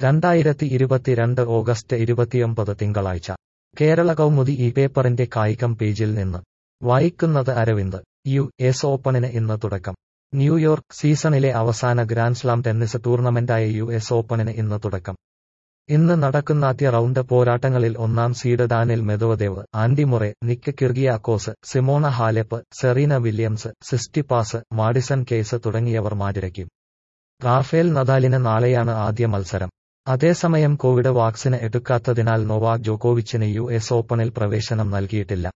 രണ്ടായിരത്തി ഇരുപത്തിരണ്ട് ഓഗസ്റ്റ് ഇരുപത്തിയൊമ്പത് തിങ്കളാഴ്ച കേരള കൗമുദി ഈ പേപ്പറിന്റെ കായികം പേജിൽ നിന്ന് വായിക്കുന്നത് അരവിന്ദ് യു എസ് ഓപ്പണിന് ഇന്ന് തുടക്കം ന്യൂയോർക്ക് സീസണിലെ അവസാന ഗ്രാൻഡ്സ്ലാം ടെന്നീസ് ടൂർണമെന്റായ യു എസ് ഓപ്പണിന് ഇന്ന് തുടക്കം ഇന്ന് നടക്കുന്നാദ്യ റൗണ്ട് പോരാട്ടങ്ങളിൽ ഒന്നാം seed Daniil Medvedev Andy Murray Nick Kyrgios Simona Halep Serena Williams Tsitsipas Madison Keys തുടങ്ങിയവർ മാറ്റിരയ്ക്കും റാഫേൽ നദാലിന് നാളെയാണ് ആദ്യ മത്സരം അതേസമയം കോവിഡ് വാക്സിന് എടുക്കാത്തതിനാൽ നൊവാക് ജോക്കോവിച്ചിന് യു എസ് ഓപ്പണിൽ പ്രവേശനം നൽകിയിട്ടില്ല